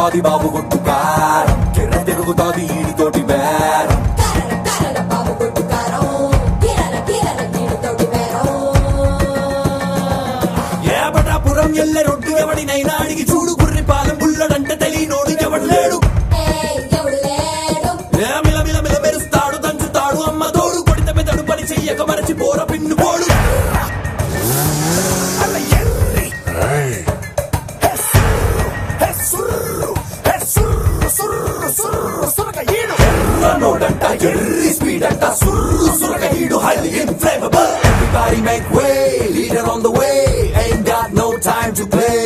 తిరుగుతాది బాబు కొట్టు కారం కిర్ర తిరుగుతాది ఈడితోటి బేరం బాబు కొట్టు కారం కీరల కీరల నీటితోటి బేరం ఏ పటాపురం ఎల్లె రొడ్డు ఎవడినైనా అడిగి చూడు గుర్రి పాలెం బుల్లడంటే తెలియనోడు ఎవడు లేడు ఏయ్, ఎవడు లేడు ఏ మిల మిల మిల మెరుస్తాడు దంచుతాడు అమ్మ తోడు కొడితే పెదడు పని చెయ్యక మరచి పోర పిన్ను పోడు అలా ఎర్రి. హే సుర్రు, హే సుర్రు, హే సుర్రు, సుర్రు, సుర్రు, సురక ఈడు. ఎర్ర నోడంట ఎర్రి స్పీడ్ అంట సుర్రు సురక ఈడు highly inflammable everybody make way leader on the way ain't got no time to play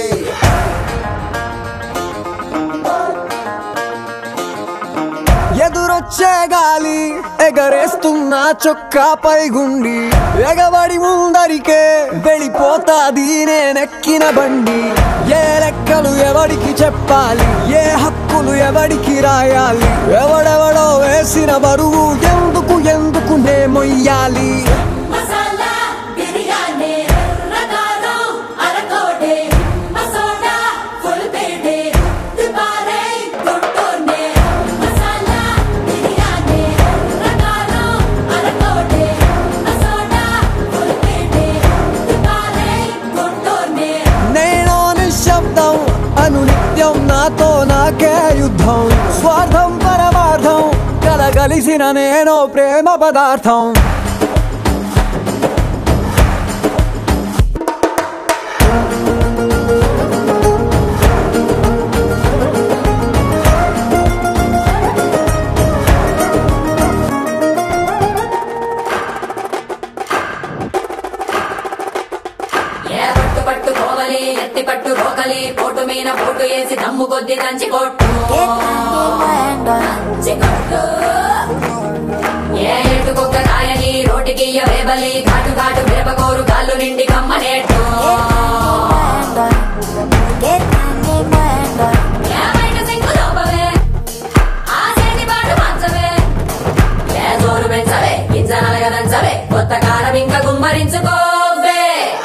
ఎదురొచ్చే గాలి ఎగరేస్తున్న చొక్కా పైగుండి ఎగబడి ముందరికే వెళ్ళిపోతాది నేనెక్కిన బండి ఏ లెక్కలు ఎవడికి చెప్పాలి ఏ హక్కులు ఎవడికి రాయాలి ఎవడెవడో వేసిన బరువు ఎందుకు ఎందుకు నే మొయ్యాలి మసాలా బిర్యానీ రకారం అరకోటే మసోడా ఫుల్ పేటే దుబారే గుంటూర్నే మసాలా బిర్యానీ రకారం అరకోటే మసోడా ఫుల్ పేటే దుబారే గుంటూర్నే నేను నిశ్శబ్దం అను నిత్యం నాతో నాకే యుద్ధం స్వార్థం పరమార్థం కలగలిసిన నేను ప్రేమ పదార్థం ఏ పట్టు పట్టు కోవలి ఎత్తి పట్టు రోకలి పోటు మీన పోటు వేసి దమ్ము కొద్ది దంచి కొట్టు దంచి కొట్టు ఏ ఎటు కుక్క కాయని రోటికి వేబలి ఘాటు ఘాటు మిరపకోరు కాళ్ళు నిండి కమ్మనేట్టు ఏ బయట సింగు లోపవే ఆ చేతి పాటు మంచవే ఏ జోరు పెంచవే గింజ నలగదంచవే కొత్త కారం ఇంకా గుమ్మరించుకోవే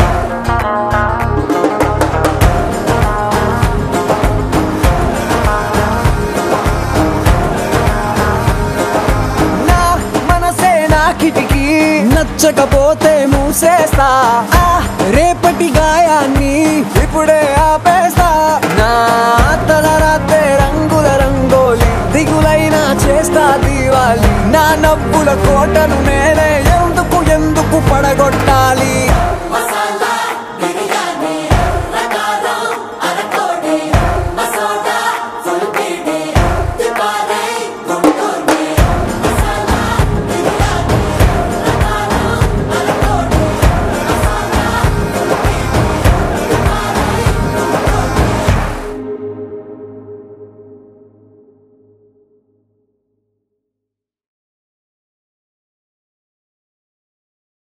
నా మనసే నా కిటికీ నచ్చకపోతే మూసేస్తా ఆ రేపటి గాయాన్ని ఇప్పుడే ఆపేస్తా నా తలరాతే రంగుల రంగోలి దిగులైనా చేస్తా దీవాలి నా నవ్వుల కోటను నేనే ఎందుకు ఎందుకు పడగొట్టాలి మసాలా